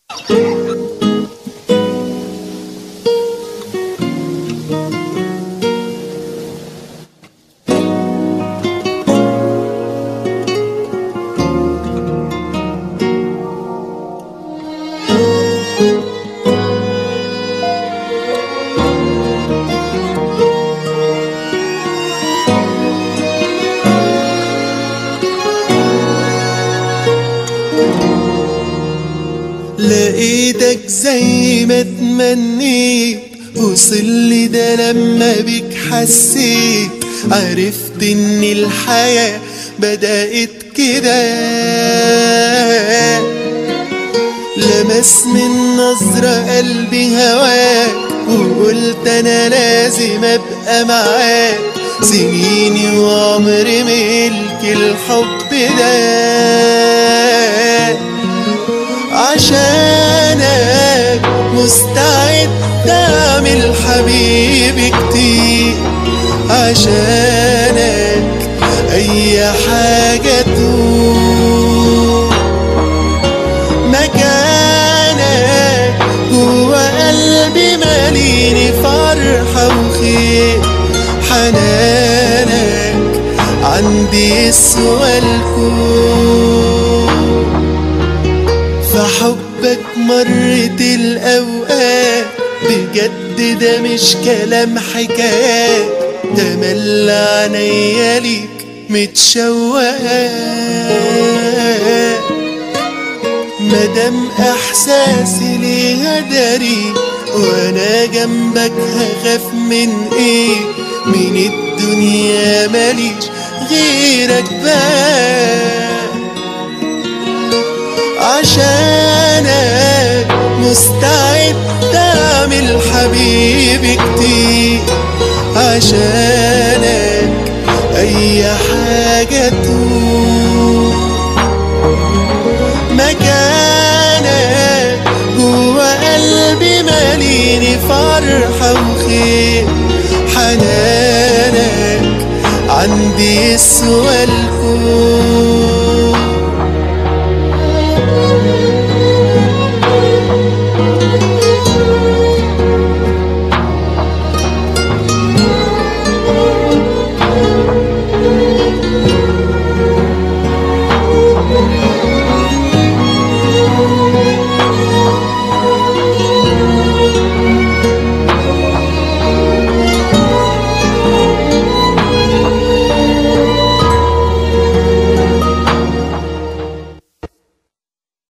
لقيتك زي ما تمنيت وصل لي ده لما بيك حسيت عرفت ان الحياة بدأت كده لمسني النظرة قلبي هواك وقلت انا لازم ابقى معاك سنيني وعمري ملك الحب ده عشانك مستعد اعمل حبيبي كتير عشانك اي حاجة تقول مكانك جوا قلبي ماليني فرحة وخير حنانك عندي يسوى الكون في حبك مرت الأوقات بجد ده مش كلام حكايات ده مل عينيا ليك متشوقات مادام احساسي ليها داري وانا جنبك هخاف من ايه من الدنيا ماليش غيرك بقى عشانك مستعد اعمل حبيبي كتير عشانك اي حاجة تقول مكانك جوا قلبي ماليني فرحة وخير حنانك عندي يسوى الكون